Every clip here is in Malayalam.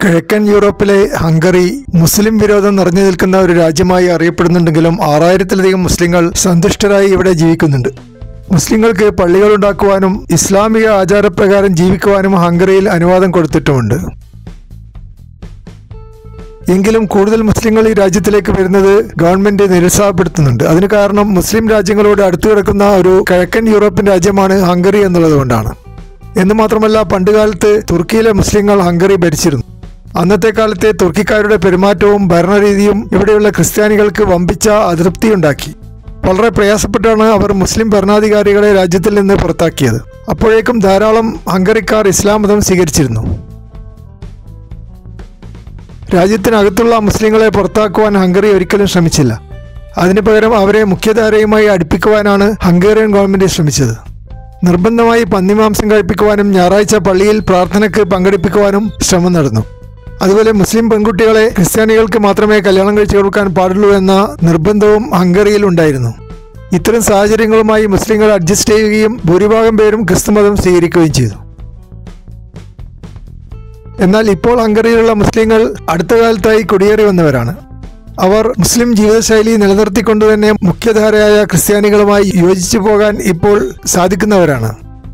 കിഴക്കൻ യൂറോപ്പിലെ ഹംഗറി മുസ്ലിം വിരോധം നിറഞ്ഞു നിൽക്കുന്ന ഒരു രാജ്യമായി അറിയപ്പെടുന്നുണ്ടെങ്കിലും ആറായിരത്തിലധികം മുസ്ലിങ്ങൾ സന്തുഷ്ടരായി ഇവിടെ ജീവിക്കുന്നുണ്ട് മുസ്ലിങ്ങൾക്ക് പള്ളികൾ ഉണ്ടാക്കുവാനും ഇസ്ലാമിക ആചാരപ്രകാരം ജീവിക്കുവാനും ഹംഗറിയിൽ അനുവാദം കൊടുത്തിട്ടുമുണ്ട് എങ്കിലും കൂടുതൽ മുസ്ലിങ്ങൾ ഈ രാജ്യത്തിലേക്ക് വരുന്നത് ഗവൺമെന്റ് നിരുത്സാഹപ്പെടുത്തുന്നുണ്ട് അതിന് കാരണം മുസ്ലിം രാജ്യങ്ങളോട് അടുത്തു കിടക്കുന്ന ഒരു കിഴക്കൻ യൂറോപ്യൻ രാജ്യമാണ് ഹംഗറി എന്നുള്ളത് കൊണ്ടാണ് എന്ന് മാത്രമല്ല പണ്ടുകാലത്ത് തുർക്കിയിലെ മുസ്ലിങ്ങൾ ഹംഗറി ഭരിച്ചിരുന്നു അന്നത്തെ കാലത്തെ തുർക്കിക്കാരുടെ പെരുമാറ്റവും ഭരണരീതിയും ഇവിടെയുള്ള ക്രിസ്ത്യാനികൾക്ക് വമ്പിച്ച അതൃപ്തിയുണ്ടാക്കി വളരെ പ്രയാസപ്പെട്ടാണ് അവർ മുസ്ലിം ഭരണാധികാരികളെ രാജ്യത്തിൽ നിന്ന് പുറത്താക്കിയത് അപ്പോഴേക്കും ധാരാളം ഹംഗറിക്കാർ ഇസ്ലാം മതം സ്വീകരിച്ചിരുന്നു രാജ്യത്തിനകത്തുള്ള മുസ്ലിങ്ങളെ പുറത്താക്കുവാൻ ഹംഗറി ഒരിക്കലും ശ്രമിച്ചില്ല അതിനു പകരം അവരെ മുഖ്യധാരയുമായി അടുപ്പിക്കുവാനാണ് ഹംഗേറിയൻ ഗവൺമെന്റ് ശ്രമിച്ചത് നിർബന്ധമായി പന്നിമാംസം കഴിപ്പിക്കുവാനും ഞായറാഴ്ച പള്ളിയിൽ പ്രാർത്ഥനയ്ക്ക് പങ്കെടുപ്പിക്കുവാനും ശ്രമം നടന്നു അതുപോലെ മുസ്ലിം പെൺകുട്ടികളെ ക്രിസ്ത്യാനികൾക്ക് മാത്രമേ കല്യാണം കഴിച്ചു കൊടുക്കാൻ പാടുള്ളൂ എന്ന നിർബന്ധവും ഹംഗറിയിൽ ഉണ്ടായിരുന്നു ഇത്തരം സാഹചര്യങ്ങളുമായി മുസ്ലിങ്ങൾ അഡ്ജസ്റ്റ് ചെയ്യുകയും ഭൂരിഭാഗം പേരും ക്രിസ്തുമതം സ്വീകരിക്കുകയും ചെയ്തു എന്നാൽ ഇപ്പോൾ ഹംഗറിയിലുള്ള മുസ്ലിങ്ങൾ അടുത്ത കാലത്തായി കുടിയേറി വന്നവരാണ് അവർ മുസ്ലിം ജീവിതശൈലി നിലനിർത്തിക്കൊണ്ട് തന്നെ മുഖ്യധാരയായ ക്രിസ്ത്യാനികളുമായി യോജിച്ചു പോകാൻ ഇപ്പോൾ സാധിക്കുന്നവരാണ്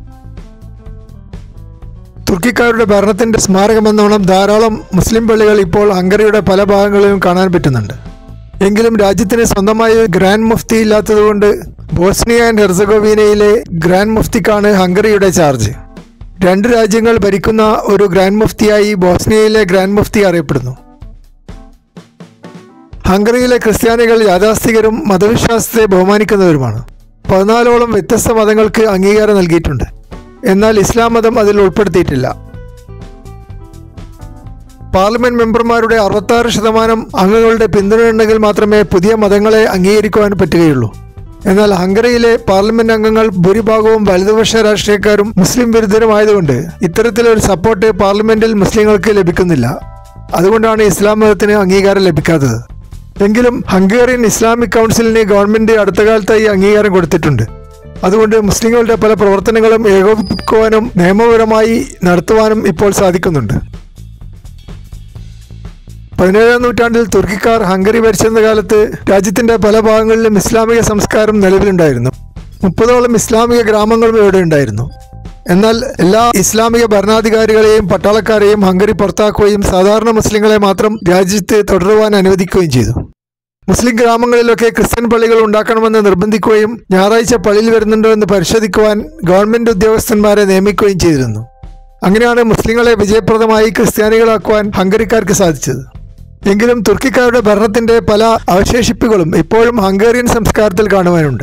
തുർക്കിക്കാരുടെ ഭരണത്തിന്റെ സ്മാരകമെന്നോണം ധാരാളം മുസ്ലിം പള്ളികൾ ഇപ്പോൾ ഹംഗറിയുടെ പല ഭാഗങ്ങളിലും കാണാൻ പറ്റുന്നുണ്ട് എങ്കിലും രാജ്യത്തിന് സ്വന്തമായ ഒരു ഗ്രാൻഡ് മുഫ്തി ഇല്ലാത്തതുകൊണ്ട് ബോസ്നിയ ആൻഡ് ഹെർസഗോവിനയിലെ ഗ്രാൻഡ് മുഫ്തിക്കാണ് ഹംഗറിയുടെ ചാർജ് രണ്ട് രാജ്യങ്ങൾ ഭരിക്കുന്ന ഒരു ഗ്രാൻഡ് മുഫ്തിയായി ബോസ്നിയയിലെ ഗ്രാൻഡ് മുഫ്തി അറിയപ്പെടുന്നു ഹംഗറിയിലെ ക്രിസ്ത്യാനികൾ യാഥാസ്ഥികരും മതവിശ്വാസത്തെ ബഹുമാനിക്കുന്നവരുമാണ് പതിനാലോളം വ്യത്യസ്ത മതങ്ങൾക്ക് അംഗീകാരം നൽകിയിട്ടുണ്ട് എന്നാൽ ഇസ്ലാം മതം അതിൽ ഉൾപ്പെടുത്തിയിട്ടില്ല പാർലമെന്റ് മെമ്പർമാരുടെ അറുപത്താറ് ശതമാനം അംഗങ്ങളുടെ പിന്തുണയുണ്ടെങ്കിൽ മാത്രമേ പുതിയ മതങ്ങളെ അംഗീകരിക്കുവാൻ പറ്റുകയുള്ളൂ എന്നാൽ ഹംഗറിയിലെ പാർലമെന്റ് അംഗങ്ങൾ ഭൂരിഭാഗവും വലതുപക്ഷ രാഷ്ട്രീയക്കാരും മുസ്ലിം വിരുദ്ധരുമായതുകൊണ്ട് ഇത്തരത്തിലൊരു സപ്പോർട്ട് പാർലമെന്റിൽ മുസ്ലിങ്ങൾക്ക് ലഭിക്കുന്നില്ല അതുകൊണ്ടാണ് ഇസ്ലാം മതത്തിന് അംഗീകാരം ലഭിക്കാത്തത് എങ്കിലും ഹംഗേറിയൻ ഇസ്ലാമിക് കൗൺസിലിന് ഗവൺമെന്റ് അടുത്ത കാലത്തായി അംഗീകാരം കൊടുത്തിട്ടുണ്ട് അതുകൊണ്ട് മുസ്ലിങ്ങളുടെ പല പ്രവർത്തനങ്ങളും ഏകോപിപ്പിക്കുവാനും നിയമപരമായി നടത്തുവാനും ഇപ്പോൾ സാധിക്കുന്നുണ്ട് പതിനേഴാം നൂറ്റാണ്ടിൽ തുർക്കിക്കാർ ഹംഗറി ഭരിച്ചിരുന്ന കാലത്ത് രാജ്യത്തിന്റെ പല ഭാഗങ്ങളിലും ഇസ്ലാമിക സംസ്കാരം നിലവിലുണ്ടായിരുന്നു മുപ്പതോളം ഇസ്ലാമിക ഗ്രാമങ്ങളും ഇവിടെ ഉണ്ടായിരുന്നു എന്നാൽ എല്ലാ ഇസ്ലാമിക ഭരണാധികാരികളെയും പട്ടാളക്കാരെയും ഹംഗറി പുറത്താക്കുകയും സാധാരണ മുസ്ലിങ്ങളെ മാത്രം രാജ്യത്ത് തുടരുവാൻ അനുവദിക്കുകയും ചെയ്തു മുസ്ലിം ഗ്രാമങ്ങളിലൊക്കെ ക്രിസ്ത്യൻ പള്ളികൾ ഉണ്ടാക്കണമെന്ന് നിർബന്ധിക്കുകയും ഞായറാഴ്ച പള്ളിയിൽ വരുന്നുണ്ടോ എന്ന് പരിശോധിക്കുവാൻ ഗവൺമെന്റ് ഉദ്യോഗസ്ഥന്മാരെ നിയമിക്കുകയും ചെയ്തിരുന്നു അങ്ങനെയാണ് മുസ്ലിങ്ങളെ വിജയപ്രദമായി ക്രിസ്ത്യാനികളാക്കുവാൻ ഹംഗറിക്കാർക്ക് സാധിച്ചത് എങ്കിലും തുർക്കിക്കാരുടെ ഭരണത്തിന്റെ പല അവശേഷിപ്പുകളും ഇപ്പോഴും ഹംഗേറിയൻ സംസ്കാരത്തിൽ കാണുവാനുണ്ട്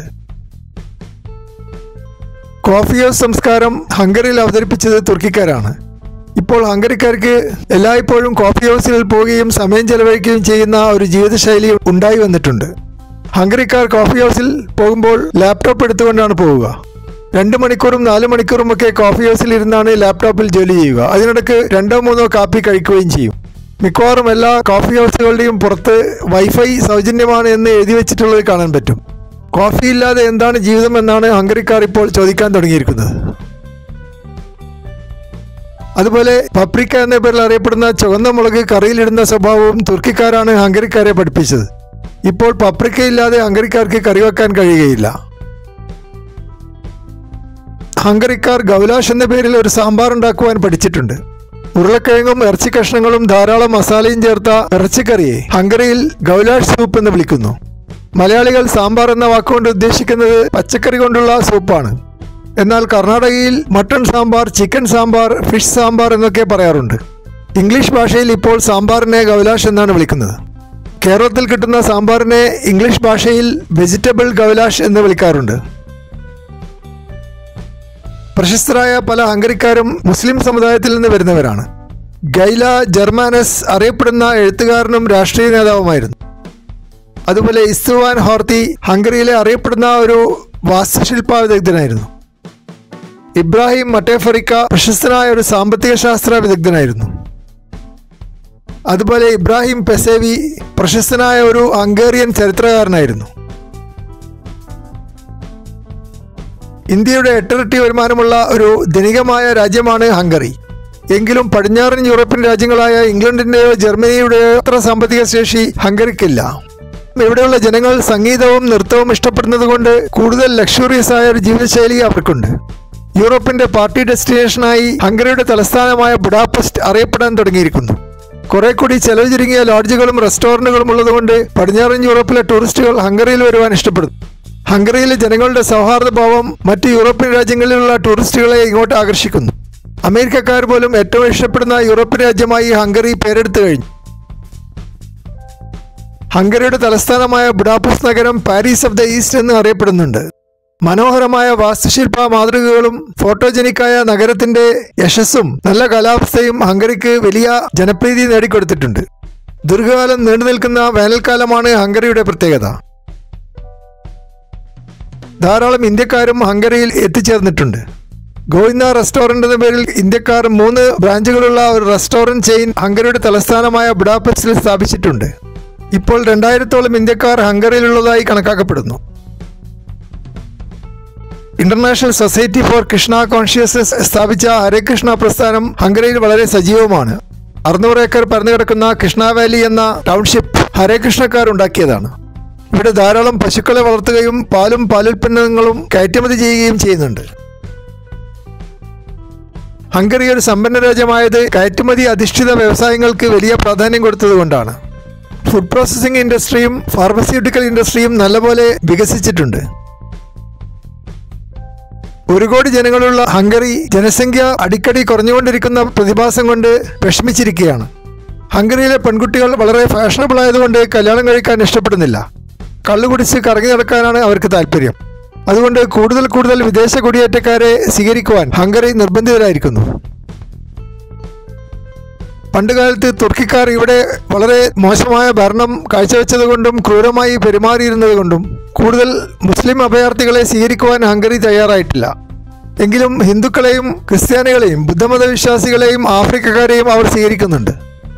കോഫി ഹൗസ് സംസ്കാരം ഹംഗറിയിൽ അവതരിപ്പിച്ചത് തുർക്കിക്കാരാണ് ഇപ്പോൾ ഹംഗറിക്കാർക്ക് എല്ലായ്പ്പോഴും കോഫി ഹൗസിൽ പോവുകയും സമയം ചെലവഴിക്കുകയും ചെയ്യുന്ന ഒരു ജീവിതശൈലി ഉണ്ടായി വന്നിട്ടുണ്ട് ഹംഗറിക്കാർ കോഫി ഹൗസിൽ പോകുമ്പോൾ ലാപ്ടോപ്പ് എടുത്തുകൊണ്ടാണ് പോവുക രണ്ട് മണിക്കൂറും നാല് മണിക്കൂറും ഒക്കെ കോഫി ഹൗസിൽ ഇരുന്നാണ് ലാപ്ടോപ്പിൽ ജോലി ചെയ്യുക അതിനിടയ്ക്ക് രണ്ടോ മൂന്നോ കാപ്പി കഴിക്കുകയും ചെയ്യും മിക്കവാറും എല്ലാ കോഫി ഹൗസുകളുടെയും പുറത്ത് വൈഫൈ സൗജന്യമാണ് എന്ന് എഴുതി വെച്ചിട്ടുള്ളത് കാണാൻ പറ്റും കോഫി ഇല്ലാതെ എന്താണ് ജീവിതം എന്നാണ് ഹംഗറിക്കാർ ഇപ്പോൾ ചോദിക്കാൻ തുടങ്ങിയിരിക്കുന്നത് അതുപോലെ പപ്രിക്ക എന്ന പേരിൽ അറിയപ്പെടുന്ന ചുവന്ന മുളക് കറിയിലിടുന്ന സ്വഭാവവും തുർക്കിക്കാരാണ് ഹംഗറിക്കാരെ പഠിപ്പിച്ചത് ഇപ്പോൾ പപ്രിക്ക ഇല്ലാതെ ഹംഗറിക്കാർക്ക് കറി വെക്കാൻ കഴിയുകയില്ല ഹംഗറിക്കാർ ഗൗലാഷ് എന്ന പേരിൽ ഒരു സാമ്പാർ ഉണ്ടാക്കുവാൻ പഠിച്ചിട്ടുണ്ട് ഉരുളക്കിഴങ്ങും ഇറച്ചി കഷ്ണങ്ങളും ധാരാളം മസാലയും ചേർത്ത ഇറച്ചിക്കറിയെ ഹംഗറിയിൽ ഗൗലാഷ് സൂപ്പ് എന്ന് വിളിക്കുന്നു മലയാളികൾ സാമ്പാർ എന്ന വാക്കുകൊണ്ട് ഉദ്ദേശിക്കുന്നത് പച്ചക്കറി കൊണ്ടുള്ള സൂപ്പാണ് എന്നാൽ കർണാടകയിൽ mutton sambar chicken sambar fish sambar എന്നൊക്കെ പറയാറുണ്ട് ഇംഗ്ലീഷ് ഭാഷയിൽ ഇപ്പോൾ സാമ്പാറിനെ ഗൗലാഷ് എന്നാണ് വിളിക്കുന്നത് കേരളത്തിൽ കിട്ടുന്ന സാമ്പാറിനെ ഇംഗ്ലീഷ് ഭാഷയിൽ വെജിറ്റബിൾ ഗൗലാഷ് എന്ന് വിളിക്കാറുണ്ട് പ്രശസ്തരായ പല ഹംഗറിക്കാരും മുസ്ലിം സമുദായത്തിൽ നിന്ന് വരുന്നവരാണ് ഗൈല ജർമാനസ് അറിയപ്പെടുന്ന എഴുത്തുകാരനും രാഷ്ട്രീയ നേതാവുമായിരുന്നു അതുപോലെ ഇസ്തുവാൻ ഹോർത്തി ഹംഗറിയിലെ അറിയപ്പെടുന്ന ഒരു വാസ്തുശില്പ വിദഗ്ധനായിരുന്നു ഇബ്രാഹിം മട്ടേഫറിക്ക പ്രശസ്തനായ ഒരു സാമ്പത്തിക ശാസ്ത്ര വിദഗ്ധനായിരുന്നു അതുപോലെ ഇബ്രാഹിം പെസേവി പ്രശസ്തനായ ഒരു ഹംഗേറിയൻ ചരിത്രകാരനായിരുന്നു ഇന്ത്യയുടെ എട്ടിരട്ടി വരുമാനമുള്ള ഒരു ധനികമായ രാജ്യമാണ് ഹംഗറി എങ്കിലും പടിഞ്ഞാറൻ യൂറോപ്യൻ രാജ്യങ്ങളായ ഇംഗ്ലണ്ടിന്റെയോ ജർമ്മനിയുടെയോ അത്ര സാമ്പത്തിക ശേഷി ഹംഗറിക്കില്ല ഇവിടെയുള്ള ജനങ്ങൾ സംഗീതവും നൃത്തവും ഇഷ്ടപ്പെടുന്നത് കൊണ്ട് കൂടുതൽ ലക്ഷറിയസ് ആയ ഒരു ജീവിതശൈലി അവർക്കുണ്ട് യൂറോപ്പിന്റെ പാർട്ടി ഡെസ്റ്റിനേഷനായി ഹംഗറിയുടെ തലസ്ഥാനമായ ബുഡാപെസ്റ്റ് അറിയപ്പെടാൻ തുടങ്ങിയിരിക്കുന്നു കുറെ കൂടി ചെലവ് ചുരുങ്ങിയ ലോഡ്ജുകളും റെസ്റ്റോറന്റുകളും ഉള്ളതുകൊണ്ട് പടിഞ്ഞാറൻ യൂറോപ്പിലെ ടൂറിസ്റ്റുകൾ ഹംഗറിയിൽ വരുവാൻ ഇഷ്ടപ്പെടുന്നു ഹംഗറിയിലെ ജനങ്ങളുടെ സൗഹാർദ്ദഭാവം മറ്റ് യൂറോപ്യൻ രാജ്യങ്ങളിലുള്ള ടൂറിസ്റ്റുകളെ ഇങ്ങോട്ട് ആകർഷിക്കുന്നു അമേരിക്കക്കാർ പോലും ഏറ്റവും ഇഷ്ടപ്പെടുന്ന യൂറോപ്യൻ രാജ്യമായി ഹംഗറി പേരെടുത്തു കഴിഞ്ഞു ഹംഗറിയുടെ തലസ്ഥാനമായ ബുഡാപസ് നഗരം പാരീസ് ഓഫ് ദ ഈസ്റ്റ് എന്ന് അറിയപ്പെടുന്നുണ്ട് മനോഹരമായ വാസ്തുശില്പ മാതൃകകളും ഫോട്ടോജനിക്കായ നഗരത്തിന്റെ യശസ്സും നല്ല കാലാവസ്ഥയും ഹംഗറിക്ക് വലിയ ജനപ്രീതി നേടിക്കൊടുത്തിട്ടുണ്ട് ദീർഘകാലം നീണ്ടു നിൽക്കുന്ന വേനൽക്കാലമാണ് ഹംഗറിയുടെ പ്രത്യേകത ധാരാളം ഇന്ത്യക്കാരും ഹംഗറിയിൽ എത്തിച്ചേർന്നിട്ടുണ്ട് ഗോവിന്ദ റെസ്റ്റോറന്റ് എന്ന പേരിൽ ഇന്ത്യക്കാർ മൂന്ന് ബ്രാഞ്ചുകളുള്ള ഒരു റെസ്റ്റോറന്റ് ചെയിൻ ഹംഗറിയുടെ തലസ്ഥാനമായ ബുഡാപെസ്റ്റിൽ സ്ഥാപിച്ചിട്ടുണ്ട് ഇപ്പോൾ രണ്ടായിരത്തോളം ഇന്ത്യക്കാർ ഹംഗറിയിലുള്ളതായി കണക്കാക്കപ്പെടുന്നു international society for Krishna consciousness സ്ഥാപിച്ച ഹരേകൃഷ്ണ പ്രസ്ഥാനം ഹംഗറിയിൽ വളരെ സജീവമാണ് അറുന്നൂറ് ഏക്കർ പരന്നു കിടക്കുന്ന കൃഷ്ണ വാലി എന്ന ടൗൺഷിപ്പ് ഹരേകൃഷ്ണക്കാർ ഉണ്ടാക്കിയതാണ് ഇവിടെ ധാരാളം പശുക്കളെ വളർത്തുകയും പാലും പാലുൽപ്പന്നങ്ങളും കയറ്റുമതി ചെയ്യുകയും ചെയ്യുന്നുണ്ട് ഹംഗറി ഒരു സമ്പന്ന രാജ്യമായത് കയറ്റുമതി അധിഷ്ഠിത വ്യവസായങ്ങൾക്ക് വലിയ പ്രാധാന്യം കൊടുത്തതുകൊണ്ടാണ് ഫുഡ് പ്രോസസ്സിംഗ് ഇൻഡസ്ട്രിയും ഫാർമസ്യൂട്ടിക്കൽ ഇൻഡസ്ട്രിയും നല്ലപോലെ വികസിച്ചിട്ടുണ്ട് ഒരു കോടി ജനങ്ങളുള്ള ഹംഗറി ജനസംഖ്യ അടിക്കടി കുറഞ്ഞുകൊണ്ടിരിക്കുന്ന പ്രതിഭാസം കൊണ്ട് വിഷമിച്ചിരിക്കുകയാണ് ഹംഗറിയിലെ പെൺകുട്ടികൾ വളരെ ഫാഷനബിൾ ആയതുകൊണ്ട് കല്യാണം കഴിക്കാൻ ഇഷ്ടപ്പെടുന്നില്ല കള്ളു കുടിച്ച് കറങ്ങി നടക്കാനാണ് അവർക്ക് താല്പര്യം അതുകൊണ്ട് കൂടുതൽ കൂടുതൽ വിദേശ കുടിയേറ്റക്കാരെ സ്വീകരിക്കുവാൻ ഹംഗറി നിർബന്ധിതരായിരിക്കുന്നു പണ്ടുകാലത്ത് തുർക്കിക്കാർ ഇവിടെ വളരെ മോശമായ ഭരണം കാഴ്ചവെച്ചതുകൊണ്ടും ക്രൂരമായി പെരുമാറിയിരുന്നതുകൊണ്ടും കൂടുതൽ മുസ്ലിം അഭയാർത്ഥികളെ സ്വീകരിക്കുവാൻ ഹംഗറി തയ്യാറായിട്ടില്ല എങ്കിലും ഹിന്ദുക്കളെയും ക്രിസ്ത്യാനികളെയും ബുദ്ധമത വിശ്വാസികളെയും ആഫ്രിക്കക്കാരെയും അവർ സ്വീകരിക്കുന്നുണ്ട്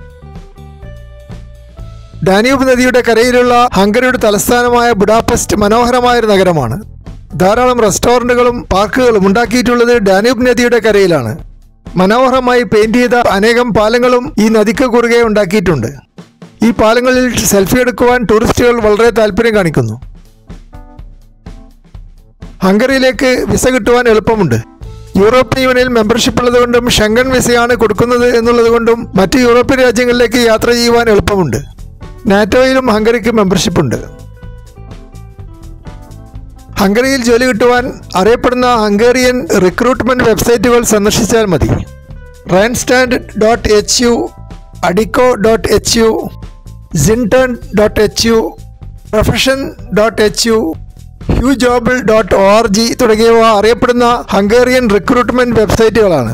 ഡാന്യൂബ് നദിയുടെ കരയിലുള്ള ഹംഗറിയുടെ തലസ്ഥാനമായ ബുഡാപെസ്റ്റ് മനോഹരമായ ഒരു നഗരമാണ് ധാരാളം റെസ്റ്റോറന്റുകളും പാർക്കുകളും ഉണ്ടാക്കിയിട്ടുള്ളത് ഡാന്യൂബ് നദിയുടെ കരയിലാണ് മനോഹരമായി പെയിന്റ് ചെയ്ത അനേകം പാലങ്ങളും ഈ നദിക്ക് കുറുകെ ഉണ്ടാക്കിയിട്ടുണ്ട് ഈ പാലങ്ങളിൽ സെൽഫി എടുക്കുവാൻ ടൂറിസ്റ്റുകൾ വളരെ താല്പര്യം കാണിക്കുന്നു ഹംഗറിയിലേക്ക് വിസ കിട്ടുവാൻ എളുപ്പമുണ്ട് യൂറോപ്യൻ യൂണിയൻ മെമ്പർഷിപ്പ് ഉള്ളതുകൊണ്ടും ഷെങ്കൻ വിസയാണ് കൊടുക്കുന്നത് എന്നുള്ളതുകൊണ്ടും മറ്റ് യൂറോപ്യൻ രാജ്യങ്ങളിലേക്ക് യാത്ര ചെയ്യുവാൻ എളുപ്പമുണ്ട് നാറ്റോയിലും ഹംഗറിക്ക് മെമ്പർഷിപ്പ് ഉണ്ട് ഹംഗറിയിൽ ജോലി കിട്ടുവാൻ അറിയപ്പെടുന്ന ഹംഗേറിയൻ റിക്രൂട്ട്മെന്റ് വെബ്സൈറ്റുകൾ സന്ദർശിച്ചാൽ മതി Randstad dot H U Adecco dot H U സിൻടേൺ dot H U profession dot H U ഹ്യൂ ജോബിൾ ഡോട്ട് ഒ ആർ ജി തുടങ്ങിയവ അറിയപ്പെടുന്ന ഹംഗേറിയൻ റിക്രൂട്ട്മെന്റ് വെബ്സൈറ്റുകളാണ്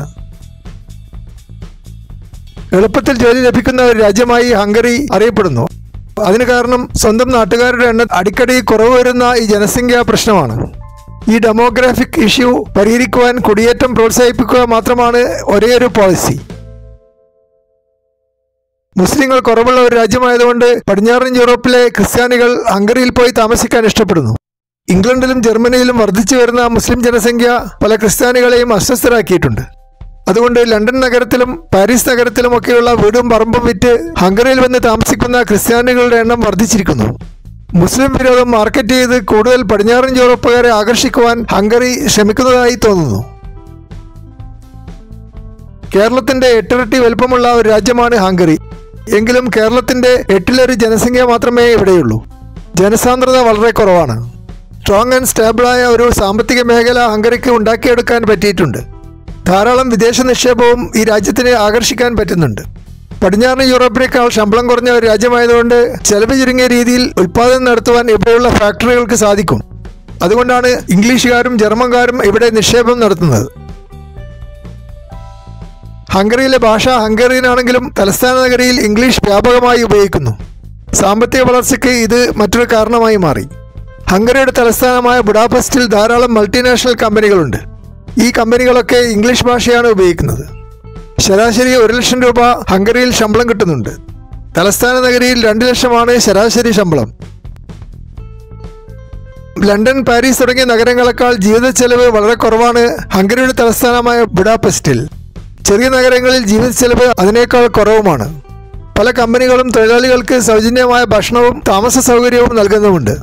എളുപ്പത്തിൽ ജോലി ലഭിക്കുന്ന ഒരു രാജ്യമായി ഹംഗറി അറിയപ്പെടുന്നു അതിന് കാരണം സ്വന്തം നാട്ടുകാരുടെ എണ്ണം അടിക്കടി കുറവ് വരുന്ന ഈ ജനസംഖ്യാ പ്രശ്നമാണ് ഈ ഡെമോഗ്രാഫിക് ഇഷ്യൂ പരിഹരിക്കുവാൻ കുടിയേറ്റം പ്രോത്സാഹിപ്പിക്കുക മാത്രമാണ് ഒരേയൊരു പോളിസി മുസ്ലിങ്ങൾ കുറവുള്ള ഒരു രാജ്യമായതുകൊണ്ട് പടിഞ്ഞാറൻ യൂറോപ്പിലെ ക്രിസ്ത്യാനികൾ ഹംഗറിയിൽ പോയി താമസിക്കാൻ ഇഷ്ടപ്പെടുന്നു ഇംഗ്ലണ്ടിലും ജർമ്മനിയിലും വർദ്ധിച്ചു വരുന്ന മുസ്ലിം ജനസംഖ്യ പല ക്രിസ്ത്യാനികളെയും അസ്വസ്ഥരാക്കിയിട്ടുണ്ട് അതുകൊണ്ട് ലണ്ടൻ നഗരത്തിലും പാരീസ് നഗരത്തിലുമൊക്കെയുള്ള വീടും പറമ്പും വിറ്റ് ഹംഗറിയിൽ വന്ന് താമസിക്കുന്ന ക്രിസ്ത്യാനികളുടെ എണ്ണം വർദ്ധിച്ചിരിക്കുന്നു മുസ്ലിം വിരോധം മാർക്കറ്റ് ചെയ്ത് കൂടുതൽ പടിഞ്ഞാറൻ യൂറോപ്പുകാരെ ആകർഷിക്കുവാൻ ഹംഗറി ശ്രമിക്കുന്നതായി തോന്നുന്നു കേരളത്തിന്റെ എട്ടിരട്ടി വലുപ്പമുള്ള ഒരു രാജ്യമാണ് ഹംഗറി എങ്കിലും കേരളത്തിന്റെ എട്ടിലൊരു ജനസംഖ്യ മാത്രമേ ഇവിടെയുള്ളൂ ജനസാന്ദ്രത വളരെ കുറവാണ് സ്ട്രോങ് ആൻഡ് സ്റ്റേബിളായ ഒരു സാമ്പത്തിക മേഖല ഹംഗറിക്ക് ഉണ്ടാക്കിയെടുക്കാൻ പറ്റിയിട്ടുണ്ട് ധാരാളം വിദേശ നിക്ഷേപവും ഈ രാജ്യത്തിന് ആകർഷിക്കാൻ പറ്റുന്നുണ്ട് പടിഞ്ഞാറൻ യൂറോപ്പിനേക്കാൾ ശമ്പളം കുറഞ്ഞ ഒരു രാജ്യമായതുകൊണ്ട് ചെലവ് ചുരുങ്ങിയ രീതിയിൽ ഉൽപ്പാദനം നടത്തുവാൻ ഇവിടെയുള്ള ഫാക്ടറികൾക്ക് സാധിക്കും അതുകൊണ്ടാണ് ഇംഗ്ലീഷുകാരും ജർമ്മൻകാരും ഇവിടെ നിക്ഷേപം നടത്തുന്നത് ഹംഗറിയിലെ ഭാഷ ഹംഗറിയനാണെങ്കിലും തലസ്ഥാന നഗരിയിൽ ഇംഗ്ലീഷ് വ്യാപകമായി ഉപയോഗിക്കുന്നു സാമ്പത്തിക വളർച്ചയ്ക്ക് ഇത് മറ്റൊരു കാരണമായി മാറി ഹംഗറിയുടെ തലസ്ഥാനമായ ബുഡാപെസ്റ്റിൽ ധാരാളം മൾട്ടിനാഷണൽ കമ്പനികളുണ്ട് ഈ കമ്പനികളൊക്കെ ഇംഗ്ലീഷ് ഭാഷയാണ് ഉപയോഗിക്കുന്നത് ശരാശരി ഒരു ലക്ഷം രൂപ ഹംഗറിയിൽ ശമ്പളം കിട്ടുന്നുണ്ട് തലസ്ഥാന നഗരിയിൽ രണ്ട് ലക്ഷമാണ് ശരാശരി ശമ്പളം ലണ്ടൻ പാരീസ് തുടങ്ങിയ നഗരങ്ങളെക്കാൾ ജീവിത ചെലവ് വളരെ കുറവാണ് ഹംഗറിയുടെ തലസ്ഥാനമായ ബുഡാപെസ്റ്റിൽ ചെറിയ നഗരങ്ങളിൽ ജീവിത ചെലവ് അതിനേക്കാൾ കുറവുമാണ് പല കമ്പനികളും തൊഴിലാളികൾക്ക് സൗജന്യമായ ഭക്ഷണവും താമസ സൗകര്യവും നൽകുന്നുമുണ്ട്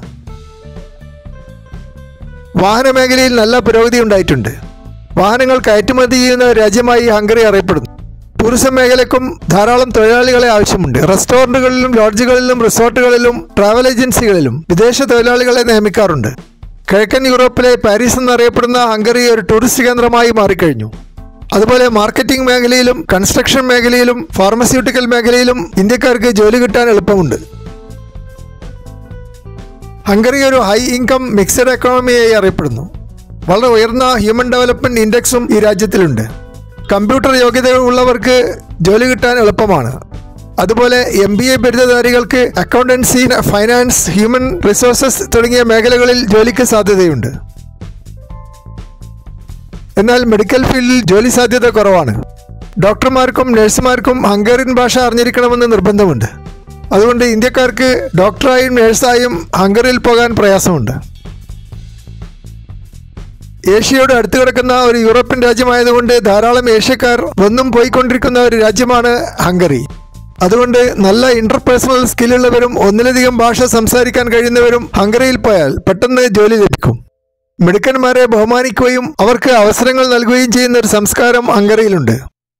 വാഹന മേഖലയിൽ നല്ല പുരോഗതി ഉണ്ടായിട്ടുണ്ട് വാഹനങ്ങൾ കയറ്റുമതി ചെയ്യുന്ന ഒരു രാജ്യമായി ഹംഗറി അറിയപ്പെടുന്നു ടൂറിസം മേഖലയ്ക്കും ധാരാളം തൊഴിലാളികളെ ആവശ്യമുണ്ട് റെസ്റ്റോറൻറ്റുകളിലും ലോഡ്ജുകളിലും റിസോർട്ടുകളിലും ട്രാവൽ ഏജൻസികളിലും വിദേശ തൊഴിലാളികളെ നിയമിക്കാറുണ്ട് കിഴക്കൻ യൂറോപ്പിലെ പാരീസ് എന്നറിയപ്പെടുന്ന ഹംഗറി ഒരു ടൂറിസ്റ്റ് കേന്ദ്രമായി മാറിക്കഴിഞ്ഞു അതുപോലെ മാർക്കറ്റിംഗ് മേഖലയിലും കൺസ്ട്രക്ഷൻ മേഖലയിലും ഫാർമസ്യൂട്ടിക്കൽ മേഖലയിലും ഇന്ത്യക്കാർക്ക് ജോലി കിട്ടാൻ എളുപ്പമുണ്ട് ഹംഗറി ഒരു ഹൈ ഇൻകം മിക്സഡ് എക്കോണമിയായി അറിയപ്പെടുന്നു വളരെ ഉയർന്ന ഹ്യൂമൻ ഡെവലപ്മെന്റ് ഇൻഡെക്സും ഈ രാജ്യത്തിലുണ്ട് കമ്പ്യൂട്ടർ യോഗ്യത ഉള്ളവർക്ക് ജോലി കിട്ടാൻ എളുപ്പമാണ് അതുപോലെ എം ബി എ ബിരുദധാരികൾക്ക് അക്കൗണ്ടൻസി ഫൈനാൻസ് ഹ്യൂമൻ റിസോഴ്സസ് തുടങ്ങിയ മേഖലകളിൽ ജോലിക്ക് സാധ്യതയുണ്ട് എന്നാൽ മെഡിക്കൽ ഫീൽഡിൽ ജോലി സാധ്യത കുറവാണ് ഡോക്ടർമാർക്കും നഴ്സുമാർക്കും ഹംഗേറിയൻ ഭാഷ അറിഞ്ഞിരിക്കണമെന്ന് നിർബന്ധമുണ്ട് അതുകൊണ്ട് ഇന്ത്യക്കാർക്ക് ഡോക്ടറായും നഴ്സായും ഹംഗറിയിൽ പോകാൻ പ്രയാസമുണ്ട് ഏഷ്യയോട് അടുത്ത് കിടക്കുന്ന ഒരു യൂറോപ്യൻ രാജ്യമായതുകൊണ്ട് ധാരാളം ഏഷ്യക്കാർ ഒന്നും പോയിക്കൊണ്ടിരിക്കുന്ന ഒരു രാജ്യമാണ് ഹംഗറി അതുകൊണ്ട് നല്ല ഇന്റർപേഴ്സണൽ സ്കില്ലുള്ളവരും ഒന്നിലധികം ഭാഷ സംസാരിക്കാൻ കഴിയുന്നവരും ഹംഗറിയിൽ പോയാൽ പെട്ടെന്ന് ജോലി ലഭിക്കും മിടുക്കന്മാരെ ബഹുമാനിക്കുകയും അവർക്ക് അവസരങ്ങൾ നൽകുകയും ചെയ്യുന്ന ഒരു സംസ്കാരം ഹംഗറിയിലുണ്ട്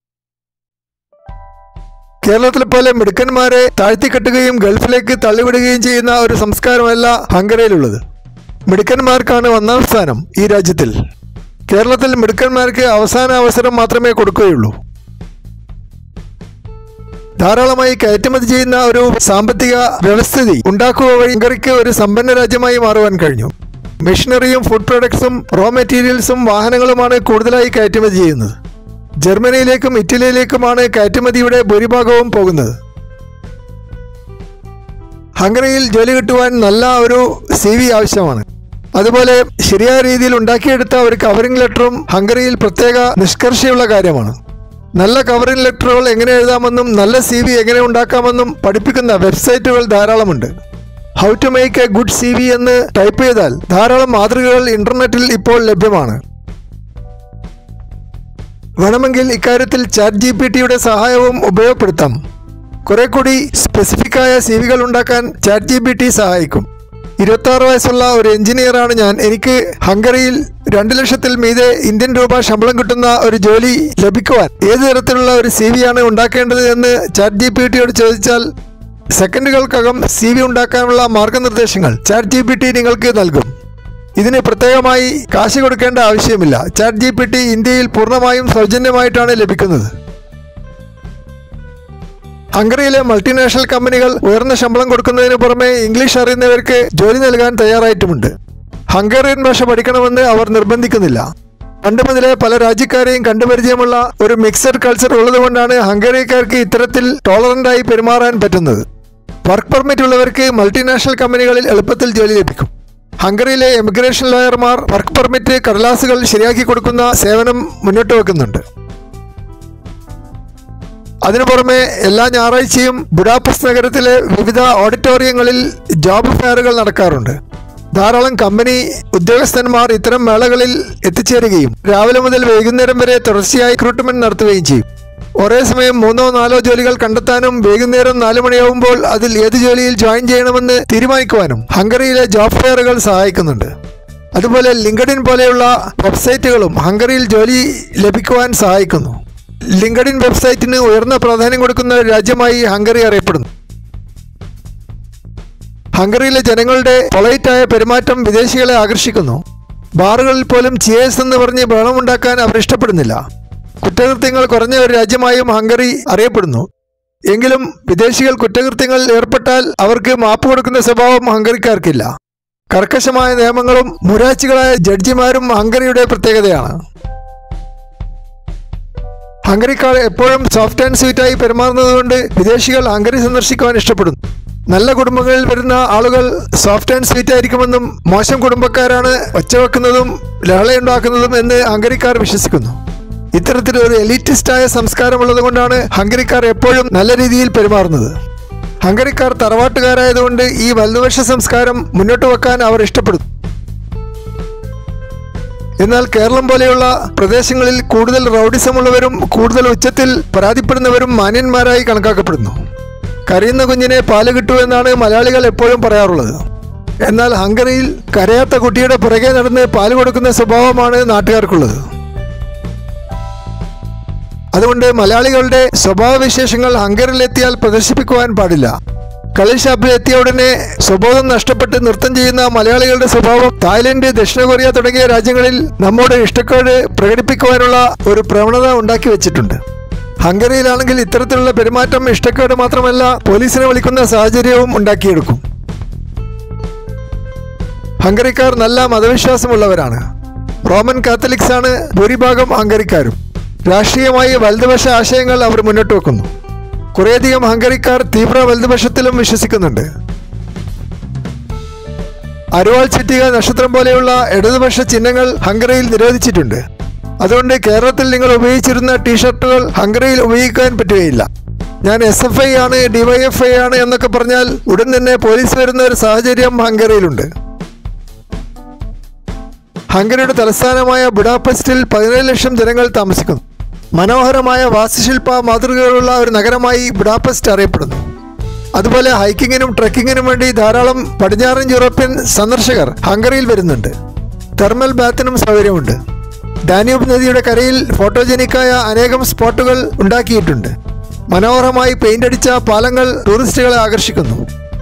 കേരളത്തിലെ പോലെ മിടുക്കന്മാരെ താഴ്ത്തിക്കെട്ടുകയും ഗൾഫിലേക്ക് തള്ളിവിടുകയും ചെയ്യുന്ന ഒരു സംസ്കാരമല്ല ഹംഗറിയിലുള്ളത് മിടുക്കന്മാർക്കാണ് ഒന്നാം സ്ഥാനം ഈ രാജ്യത്തിൽ കേരളത്തിൽ മിടുക്കന്മാർക്ക് അവസാന അവസരം മാത്രമേ കൊടുക്കുകയുള്ളൂ ധാരാളമായി കയറ്റുമതി ചെയ്യുന്ന ഒരു സാമ്പത്തിക വ്യവസ്ഥിതി ഉണ്ടാക്കുക വഴി ഹംഗറിക്ക് ഒരു സമ്പന്ന രാജ്യമായി മാറുവാൻ കഴിഞ്ഞു മെഷീനറിയും ഫുഡ് പ്രൊഡക്ട്സും റോ മെറ്റീരിയൽസും വാഹനങ്ങളുമാണ് കൂടുതലായി കയറ്റുമതി ചെയ്യുന്നത് ജർമ്മനിയിലേക്കും ഇറ്റലിയിലേക്കുമാണ് കയറ്റുമതിയുടെ ഭൂരിഭാഗവും പോകുന്നത് ഹംഗറിയിൽ ജോലി കിട്ടുവാൻ നല്ല ഒരു സി വി ആവശ്യമാണ് അതുപോലെ ശരിയായ രീതിയിൽ ഉണ്ടാക്കിയെടുത്ത ഒരു കവറിംഗ് ലെറ്ററും ഹംഗറിയിൽ പ്രത്യേക നിഷ്കർഷയുള്ള കാര്യമാണ് നല്ല കവറിംഗ് ലെറ്ററുകൾ എങ്ങനെ എഴുതാമെന്നും നല്ല സി വി എങ്ങനെ ഉണ്ടാക്കാമെന്നും പഠിപ്പിക്കുന്ന വെബ്സൈറ്റുകൾ ധാരാളമുണ്ട് how to make a good C V എന്ന് ടൈപ്പ് ചെയ്താൽ ധാരാളം മാതൃകകൾ ഇന്റർനെറ്റിൽ ഇപ്പോൾ ലഭ്യമാണ് വേണമെങ്കിൽ ഇക്കാര്യത്തിൽ ചാറ്റ് ജി പി ടിയുടെ സഹായവും ഉപയോഗപ്പെടുത്താം കുറെ കൂടി സ്പെസിഫിക്കായ സി വികൾ ഉണ്ടാക്കാൻ ചാറ്റ് ജി പി ടി സഹായിക്കും ഇരുപത്താറ് വയസ്സുള്ള ഒരു എഞ്ചിനീയറാണ് ഞാൻ എനിക്ക് ഹംഗറിയിൽ രണ്ട് ലക്ഷത്തിൽ മീതെ ഇന്ത്യൻ രൂപ ശമ്പളം കിട്ടുന്ന ഒരു ജോലി ലഭിക്കുവാൻ ഏത് തരത്തിലുള്ള ഒരു സി വിയാണ് ഉണ്ടാക്കേണ്ടത് എന്ന് ചാറ്റ് ജി പി ടിയോട് ചോദിച്ചാൽ സെക്കൻഡുകൾക്കകം സി വി ഉണ്ടാക്കാനുള്ള മാർഗനിർദ്ദേശങ്ങൾ ചാറ്റ് ജി പി ടി നിങ്ങൾക്ക് നൽകും ഇതിന് പ്രത്യേകമായി കാശ് കൊടുക്കേണ്ട ആവശ്യമില്ല ചാറ്റ് ജി പി ടി ഇന്ത്യയിൽ പൂർണ്ണമായും സൗജന്യമായിട്ടാണ് ലഭിക്കുന്നത് ഹംഗറിയിലെ മൾട്ടിനാഷണൽ കമ്പനികൾ ഉയർന്ന ശമ്പളം കൊടുക്കുന്നതിന് പുറമെ ഇംഗ്ലീഷ് അറിയുന്നവർക്ക് ജോലി നൽകാൻ തയ്യാറായിട്ടുമുണ്ട് ഹംഗേറിയൻ ഭാഷ പഠിക്കണമെന്ന് അവർ നിർബന്ധിക്കുന്നില്ല പണ്ട് മുതലേ പല രാജ്യക്കാരെയും കണ്ടുപരിചയമുള്ള ഒരു മിക്സഡ് കൾച്ചർ ഉള്ളതുകൊണ്ടാണ് ഹംഗേറിയക്കാർക്ക് ഇത്തരത്തിൽ ടോളറൻ്റായി പെരുമാറാൻ പറ്റുന്നത് വർക്ക് പെർമിറ്റ് ഉള്ളവർക്ക് മൾട്ടിനാഷണൽ കമ്പനികളിൽ എളുപ്പത്തിൽ ജോലി ലഭിക്കും ഹംഗറിയിലെ എമിഗ്രേഷൻ ലോയർമാർ വർക്ക് പെർമിറ്റ് കടലാസുകൾ ശരിയാക്കി കൊടുക്കുന്ന സേവനം മുന്നോട്ട് വെക്കുന്നുണ്ട് അതിനു പുറമെ എല്ലാ ഞായറാഴ്ചയും ബുഡാപസ് നഗരത്തിലെ വിവിധ ഓഡിറ്റോറിയങ്ങളിൽ ജോബ് ഫെയറുകൾ നടക്കാറുണ്ട് ധാരാളം കമ്പനി ഉദ്യോഗസ്ഥന്മാർ ഇത്തരം മേളകളിൽ എത്തിച്ചേരുകയും രാവിലെ മുതൽ വൈകുന്നേരം വരെ തുടർച്ചയായി റിക്രൂട്ട്മെന്റ് നടത്തുകയും ചെയ്യും ഒരേ സമയം മൂന്നോ നാലോ ജോലികൾ കണ്ടെത്താനും വൈകുന്നേരം നാല് മണിയാവുമ്പോൾ അതിൽ ഏത് ജോലിയിൽ ജോയിൻ ചെയ്യണമെന്ന് തീരുമാനിക്കുവാനും ഹംഗറിയിലെ ജോബ് ഫെയറുകൾ സഹായിക്കുന്നുണ്ട് അതുപോലെ ലിങ്കഡിൻ പോലെയുള്ള വെബ്സൈറ്റുകളും ഹംഗറിയിൽ ജോലി ലഭിക്കുവാൻ സഹായിക്കുന്നു ലിങ്കഡിൻ വെബ്സൈറ്റിന് ഉയർന്ന പ്രാധാന്യം കൊടുക്കുന്ന ഒരു രാജ്യമായി ഹംഗറി അറിയപ്പെടുന്നു ഹംഗറിയിലെ ജനങ്ങളുടെ പൊളൈറ്റായ പെരുമാറ്റം വിദേശികളെ ആകർഷിക്കുന്നു ബാറുകളിൽ പോലും ചിയേഴ്സ് എന്ന് പറഞ്ഞ് ബഹളമുണ്ടാക്കാൻ അവർ ഇഷ്ടപ്പെടുന്നില്ല കുറ്റകൃത്യങ്ങൾ കുറഞ്ഞ ഒരു രാജ്യമായും ഹംഗറി അറിയപ്പെടുന്നു എങ്കിലും വിദേശികൾ കുറ്റകൃത്യങ്ങളിൽ ഏർപ്പെട്ടാൽ അവർക്ക് മാപ്പ് കൊടുക്കുന്ന സ്വഭാവം ഹംഗറിക്കാർക്കില്ല കർക്കശമായ നിയമങ്ങളും മുരാച്ചികളായ ജഡ്ജിമാരും ഹംഗറിയുടെ പ്രത്യേകതയാണ് ഹംഗറിക്കാർ എപ്പോഴും സോഫ്റ്റ് ആൻഡ് സ്വീറ്റായി പെരുമാറുന്നതുകൊണ്ട് വിദേശികൾ ഹംഗറി സന്ദർശിക്കുവാൻ ഇഷ്ടപ്പെടുന്നു നല്ല കുടുംബങ്ങളിൽ വരുന്ന ആളുകൾ സോഫ്റ്റ് ആൻഡ് സ്വീറ്റ് ആയിരിക്കുമെന്നും മോശം കുടുംബക്കാരാണ് ഒച്ചവെക്കുന്നതും ലഹളയുണ്ടാക്കുന്നതും എന്ന് ഹംഗറിക്കാർ വിശ്വസിക്കുന്നു ഇത്തരത്തിൽ ഒരു എലിറ്റിസ്റ്റായ സംസ്കാരമുള്ളത് കൊണ്ടാണ് ഹംഗറിക്കാർ എപ്പോഴും നല്ല രീതിയിൽ പെരുമാറുന്നത് ഹംഗറിക്കാർ തറവാട്ടുകാരായതുകൊണ്ട് ഈ വലതുപക്ഷ സംസ്കാരം മുന്നോട്ട് വെക്കാൻ അവർ ഇഷ്ടപ്പെടുന്നു എന്നാൽ കേരളം പോലെയുള്ള പ്രദേശങ്ങളിൽ കൂടുതൽ റൗഡിസമുള്ളവരും കൂടുതൽ ഉച്ചത്തിൽ പരാതിപ്പെടുന്നവരും മാന്യന്മാരായി കണക്കാക്കപ്പെടുന്നു കരയുന്ന കുഞ്ഞിനെ പാല് കിട്ടൂ എന്നാണ് മലയാളികൾ എപ്പോഴും പറയാറുള്ളത് എന്നാൽ ഹംഗറിയിൽ കരയാത്ത കുട്ടിയുടെ പുറകെ നടന്ന് പാല് കൊടുക്കുന്ന സ്വഭാവമാണ് നാട്ടുകാർക്കുള്ളത് അതുകൊണ്ട് മലയാളികളുടെ സ്വഭാവവിശേഷങ്ങൾ ഹംഗറിയിലെത്തിയാൽ പ്രദർശിപ്പിക്കുവാൻ പാടില്ല കളിഷാപ്പിൽ എത്തിയ ഉടനെ സ്വബോധം നഷ്ടപ്പെട്ട് നൃത്തം ചെയ്യുന്ന മലയാളികളുടെ സ്വഭാവം തായ്ലൻഡ് ദക്ഷിണ കൊറിയ തുടങ്ങിയ രാജ്യങ്ങളിൽ നമ്മോട് ഇഷ്ടക്കേട് പ്രകടിപ്പിക്കുവാനുള്ള ഒരു പ്രവണത ഉണ്ടാക്കി വെച്ചിട്ടുണ്ട് ഹംഗറിയിലാണെങ്കിൽ ഇത്തരത്തിലുള്ള പെരുമാറ്റം ഇഷ്ടക്കേട് മാത്രമല്ല പോലീസിനെ വിളിക്കുന്ന സാഹചര്യവും ഉണ്ടാക്കിയെടുക്കും ഹംഗറിക്കാർ നല്ല മതവിശ്വാസമുള്ളവരാണ് റോമൻ കാത്തലിക്സ് ആണ് ഭൂരിഭാഗം ഹംഗറിക്കാരും രാഷ്ട്രീയമായി വലതുപക്ഷ ആശയങ്ങൾ അവർ മുന്നോട്ട് വെക്കുന്നു കുറേയധികം ഹംഗറിക്കാർ തീവ്ര വലതുപക്ഷത്തിലും വിശ്വസിക്കുന്നുണ്ട് അരുവാൾ ചുറ്റിക നക്ഷത്രം പോലെയുള്ള ഇടതുപക്ഷ ചിഹ്നങ്ങൾ ഹംഗറിയിൽ നിരോധിച്ചിട്ടുണ്ട് അതുകൊണ്ട് കേരളത്തിൽ നിങ്ങൾ ഉപയോഗിച്ചിരുന്ന ടീഷർട്ടുകൾ ഹംഗറിയിൽ ഉപയോഗിക്കാൻ പറ്റുകയില്ല ഞാൻ എസ് എഫ് ഐ ആണ് ഡിവൈഎഫ്ഐ ആണ് എന്നൊക്കെ പറഞ്ഞാൽ ഉടൻ തന്നെ പോലീസ് വരുന്ന ഒരു സാഹചര്യം ഹംഗറിയിലുണ്ട് ഹംഗറിയുടെ തലസ്ഥാനമായ ബുഡാപെസ്റ്റിൽ പതിനേഴ് ലക്ഷം ജനങ്ങൾ താമസിക്കുന്നു മനോഹരമായ വാസ്തുശില്പ മാതൃകകളുള്ള ഒരു നഗരമായി ബുഡാപെസ്റ്റ് അറിയപ്പെടുന്നു അതുപോലെ ഹൈക്കിങ്ങിനും ട്രെക്കിങ്ങിനും വേണ്ടി ധാരാളം പടിഞ്ഞാറൻ യൂറോപ്യൻ സന്ദർശകർ ഹംഗറിയിൽ വരുന്നുണ്ട് തെർമൽ ബാത്തിനും സൗകര്യമുണ്ട് ഡാന്യൂബ് നദിയുടെ കരയിൽ ഫോട്ടോജനിക്കായ അനേകം സ്പോട്ടുകൾ ഉണ്ടാക്കിയിട്ടുണ്ട് മനോഹരമായി പെയിന്റ് അടിച്ച പാലങ്ങൾ ടൂറിസ്റ്റുകളെ ആകർഷിക്കുന്നു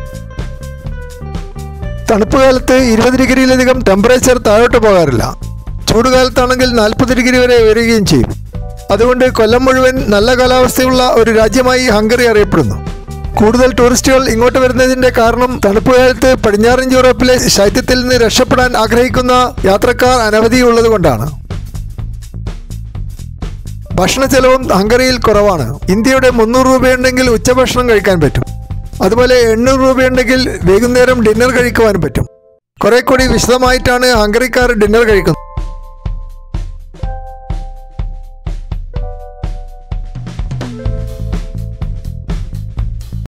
തണുപ്പ് കാലത്ത് ഇരുപത് ഡിഗ്രിയിലധികം ടെമ്പറേച്ചർ താഴോട്ട് പോകാറില്ല ചൂടുകാലത്താണെങ്കിൽ നാൽപ്പത് ഡിഗ്രി വരെ ഉയരുകയും ചെയ്യും അതുകൊണ്ട് കൊല്ലം മുഴുവൻ നല്ല കാലാവസ്ഥയുള്ള ഒരു രാജ്യമായി ഹംഗറി അറിയപ്പെടുന്നു കൂടുതൽ ടൂറിസ്റ്റുകൾ ഇങ്ങോട്ട് വരുന്നതിന്റെ കാരണം തണുപ്പ് കാലത്ത് പടിഞ്ഞാറൻ യൂറോപ്പിലെ ശൈത്യത്തിൽ നിന്ന് രക്ഷപ്പെടാൻ ആഗ്രഹിക്കുന്ന യാത്രക്കാർ അനവധിയുള്ളത് കൊണ്ടാണ് ഭക്ഷണ ചെലവും ഹംഗറിയിൽ കുറവാണ് ഇന്ത്യയുടെ മുന്നൂറ് രൂപയുണ്ടെങ്കിൽ ഉച്ചഭക്ഷണം കഴിക്കാൻ പറ്റും അതുപോലെ എണ്ണൂറ് രൂപയുണ്ടെങ്കിൽ വൈകുന്നേരം ഡിന്നർ കഴിക്കുവാനും പറ്റും കുറെ കൂടി വിശദമായിട്ടാണ് ഹംഗറിക്കാർ ഡിന്നർ കഴിക്കുന്നത്